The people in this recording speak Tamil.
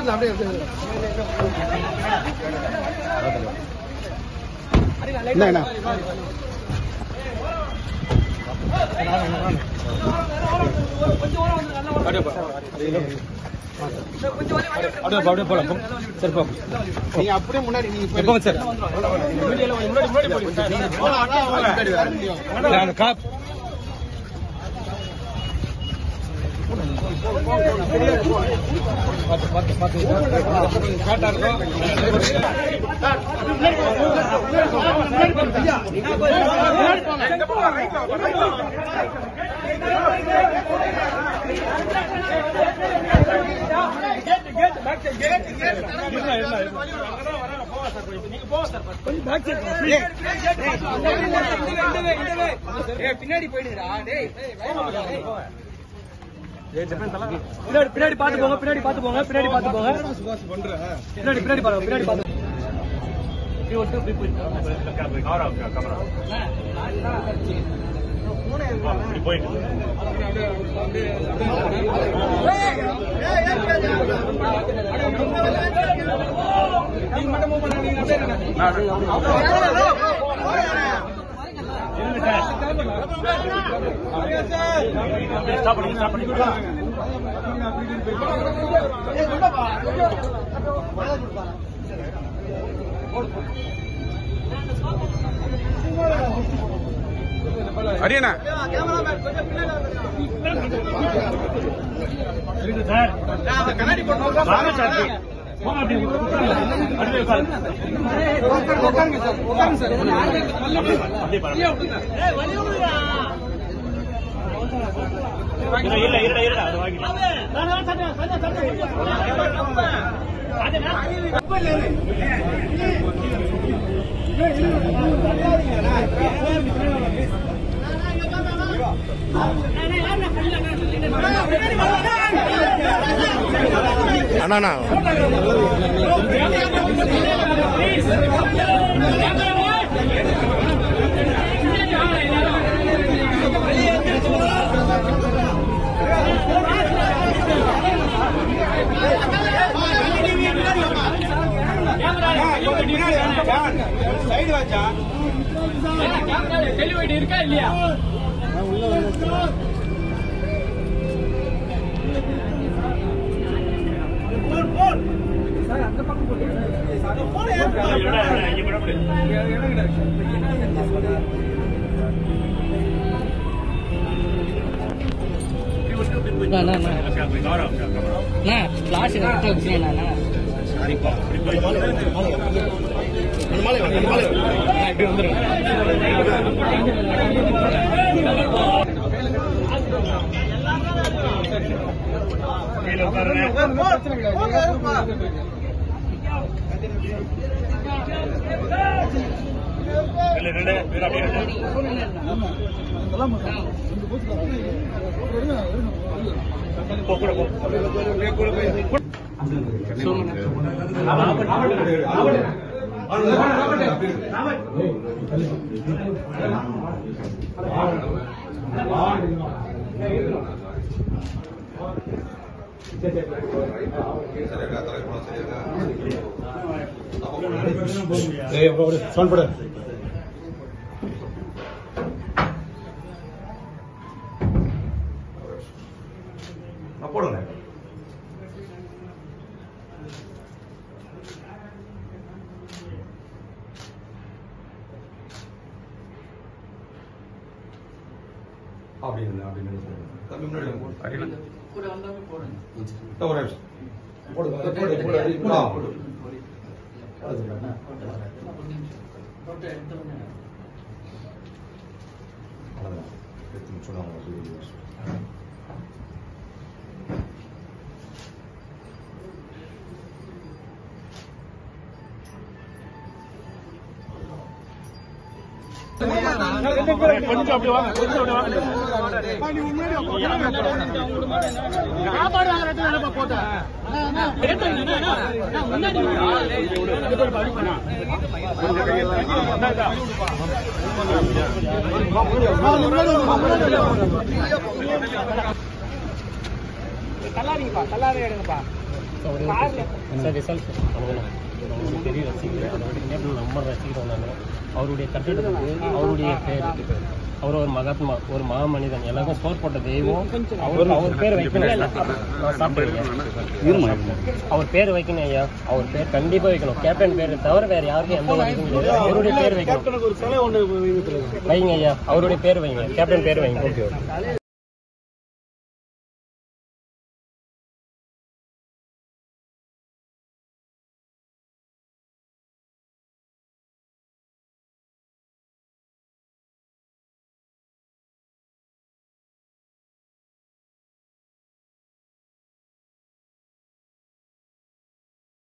எடுத்துக்கலாம் அப்படியே எடுத்து என்ன என்ன அப்படியே போலாம் சரி போ நீங்க அப்படியே முன்னாடி நீங்க போய் எப்போ சார் போலாம், ஆனா அவங்க முன்னாடி வர முடியும். காப் பார்த்து பார்த்து பார்த்து ஷார்ட்டா இருக்கும் பின்னாடி போயிடுடா டேய் பின்னாடி பின்னாடி பாத்து போங்க பின்னாடி பாத்து போங்க பின்னாடி பாத்து போங்க பின்னாடி பின்னாடி பாருங்க பின்னாடி பாத்து அரியண்ணா அண்ணா டெலிவரி இருக்கா இல்லையா ஃபிளாஷ் வச்சுருக்கேன் இப்படி வந்துருங்க சவுண்ட் போடு போடுங்க அப்படின்னு அப்படின்னு தம்பி முன்னாடி அடிக்கலாம் ஒரு நிமிஷம் போடு போடு போடு ஆ போடு அவ்வளவுதான் எடுத்து சொன்னாங்க கொஞ்சம் அப்படி வாங்க கொஞ்சம் அப்படி வாங்க தள்ளாதீங்கப்பா தள்ளாத எடுங்கப்பா சார் ரிசல்ட் அவங்களுக்கு பெரிய ரசிகர் அதை விட கேப்டன் நம்ம ரசிக்கிறோம் நான் அவருடைய கட்டிடத்துக்கு அவருடைய பேர் அவர் ஒரு மகாத்மா ஒரு மாமனிதன் எல்லாருக்கும் ஸ்கோர் போட்ட தெய்வம் அவர் அவர் பேர் வைக்கணும் நான் சாப்பிட்டேன் அவர் பேர் வைக்கணும் ஐயா அவர் பேர் கண்டிப்பா வைக்கணும் கேப்டன் பேர் தவிர வேற யாருக்கும் எந்த இதுவும் கிடையாது. அவருடைய பேர் வைக்கணும் ஒரு சிலை ஒன்று வைங்க ஐயா அவருடைய பேர் வைங்க கேப்டன் பேர் வைங்க